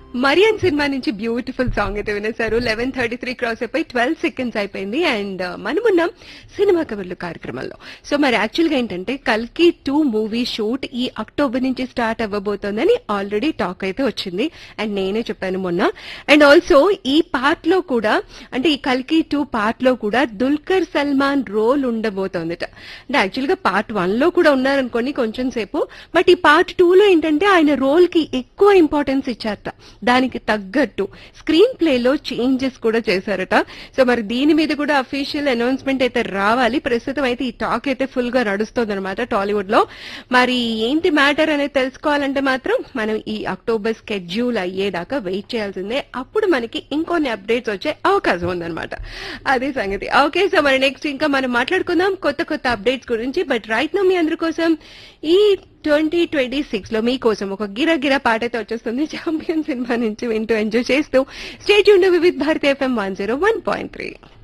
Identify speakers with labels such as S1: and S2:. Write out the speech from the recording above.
S1: Marrion cinema నుంచి beautiful song అయితే వినేశారు లెవెన్ థర్టీ త్రీ క్రాస్ అయిపోయి ట్వెల్వ్ సెకండ్స్ అయిపోయింది అండ్ మనమున్నాం సినిమా కబుర్లు కార్యక్రమంలో సో మరి యాక్చువల్ గా ఏంటంటే కల్కి టూ మూవీ షూట్ ఈ అక్టోబర్ నుంచి స్టార్ట్ అవ్వబోతోందని ఆల్రెడీ టాక్ అయితే వచ్చింది అండ్ నేనే చెప్పాను మొన్న అండ్ ఆల్సో ఈ పార్ట్ లో కూడా అంటే ఈ కల్కి టూ పార్ట్ లో కూడా దుల్కర్ సల్మాన్ రోల్ ఉండబోతోందట అంటే యాక్చువల్ గా పార్ట్ వన్ లో కూడా ఉన్నారనుకోండి కొంచెం సేపు బట్ ఈ పార్ట్ టూ లో ఏంటంటే ఆయన రోల్ కి ఎక్కువ ఇంపార్టెన్స్ ఇచ్చారట దానికి తగ్గట్టు స్క్రీన్ ప్లే లో చేంజెస్ కూడా చేశారట సో మరి దీని మీద కూడా అఫీషియల్ అనౌన్స్మెంట్ అయితే రావాలి ప్రస్తుతం అయితే ఈ టాక్ అయితే ఫుల్ గా నడుస్తుంది అనమాట టాలీవుడ్ లో మరి ఏంటి మ్యాటర్ అనేది తెలుసుకోవాలంటే మాత్రం మనం ఈ అక్టోబర్ స్కెడ్యూల్ అయ్యేదాకా వెయిట్ చేయాల్సిందే అప్పుడు మనకి ఇంకొన్ని అప్డేట్స్ వచ్చే అవకాశం ఉందన్నమాట అదే సంగతి ఓకే సో మరి నెక్స్ట్ ఇంకా మనం మాట్లాడుకుందాం కొత్త కొత్త అప్డేట్స్ గురించి బట్ రైట్ నో మీ అందరి కోసం ఈ ట్వంటీ ట్వంటీ సిక్స్ లో మీకోసం ఒక గిర గిర పాట అయితే వచ్చేస్తుంది ఛాంపియన్ సినిమా నుంచి వింటూ ఎంజాయ్ చేస్తూ స్టేట్ యూన్ Vividh Bharati FM one zero one point three